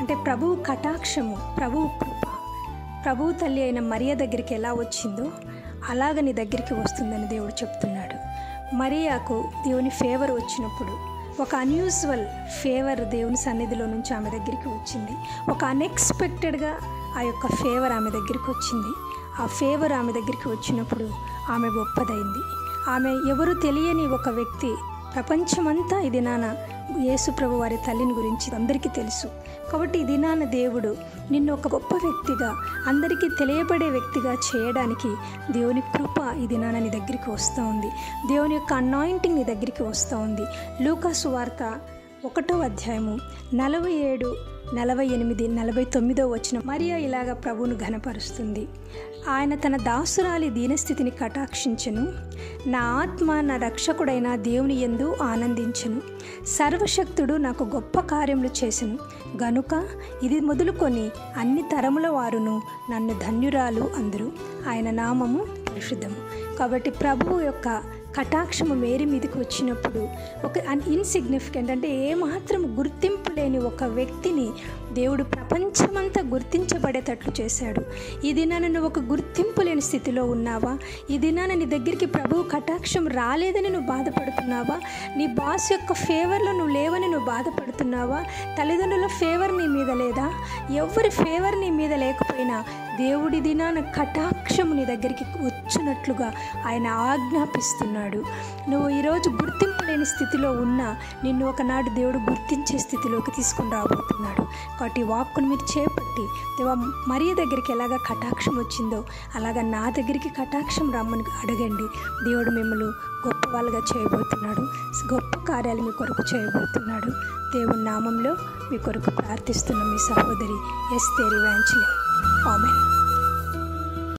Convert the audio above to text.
అంటే ప్రభువు కటాక్షము ప్రభువు కృప ప్రభువు తల్లి అయిన మరియ దగ్గరికి ఎలా వచ్చిందో అలాగ నీ దగ్గరికి వస్తుందని దేవుడు చెప్తున్నాడు మరియాకు దేవుని ఫేవర్ వచ్చినప్పుడు ఒక అన్యూజువల్ ఫేవర్ దేవుని సన్నిధిలో నుంచి ఆమె దగ్గరికి వచ్చింది ఒక అన్ఎక్స్పెక్టెడ్గా ఆ యొక్క ఫేవర్ ఆమె దగ్గరికి వచ్చింది ఆ ఫేవర్ ఆమె దగ్గరికి వచ్చినప్పుడు ఆమె గొప్పదైంది ఆమె ఎవరు తెలియని ఒక వ్యక్తి ప్రపంచమంతా ఈ దినాన యేసు ప్రభు వారి తల్లిని గురించి అందరికీ తెలుసు కాబట్టి ఈ దినాన దేవుడు నిన్ను ఒక గొప్ప వ్యక్తిగా అందరికీ తెలియబడే వ్యక్తిగా చేయడానికి దేవుని కృప ఈ దినాన నీ దగ్గరికి వస్తూ ఉంది దేవుని యొక్క అనాయింటింగ్ నీ దగ్గరికి వస్తూ ఉంది లూకాసు వార్త ఒకటో అధ్యాయము నలభై ఏడు నలభై ఎనిమిది నలభై తొమ్మిదో వచ్చిన మరియా ఇలాగ ప్రభువును ఘనపరుస్తుంది ఆయన తన దాసురాలి దీనస్థితిని కటాక్షించెను నా ఆత్మ నా రక్షకుడైన దేవుని ఎందు ఆనందించెను సర్వశక్తుడు నాకు గొప్ప కార్యములు చేసెను గనుక ఇది మొదలుకొని అన్ని తరముల వారును నన్ను ధన్యురాలు అందరూ ఆయన నామము పరిశుద్ధము కాబట్టి ప్రభువు యొక్క కటాక్షము మేరీ మీదకి వచ్చినప్పుడు ఒక ఇన్సిగ్నిఫికెంట్ అంటే ఏమాత్రం గుర్తింపు లేని ఒక వ్యక్తిని దేవుడు ప్రపంచమంతా గుర్తించబడేటట్లు చేశాడు ఈ దినాన నువ్వు ఒక గుర్తింపు లేని స్థితిలో ఉన్నావా ఈ దినాన నీ దగ్గరికి ప్రభువు కటాక్షం రాలేదని నువ్వు బాధపడుతున్నావా నీ బాస్ యొక్క ఫేవర్లో నువ్వు లేవని నువ్వు బాధపడుతున్నావా తల్లిదండ్రుల ఫేవర్ నీ మీద లేదా ఎవరి ఫేవర్ నీ మీద లేకపోయినా దేవుడి దినాన కటాక్షము నీ దగ్గరికి వచ్చినట్లుగా ఆయన ఆజ్ఞాపిస్తున్నాడు నువ్వు ఈరోజు గుర్తింపు లేని స్థితిలో ఉన్నా నిన్ను ఒకనాడు దేవుడు గుర్తించే స్థితిలోకి తీసుకుని రాబోతున్నాడు కాబట్టి ఈ వాక్కును మీరు చేపట్టి దేవా మరియ దగ్గరికి ఎలాగ కటాక్షం వచ్చిందో అలాగా నా దగ్గరికి కటాక్షం రమ్మని అడగండి దేవుడు మిమ్మల్ని గొప్ప వాళ్ళగా చేయబోతున్నాడు గొప్ప కార్యాలు మీ కొరకు చేయబోతున్నాడు దేవుని నామంలో మీ కొరకు ప్రార్థిస్తున్న మీ సహోదరి ఎస్ తేరి వ్యాంచులే ఆమెన్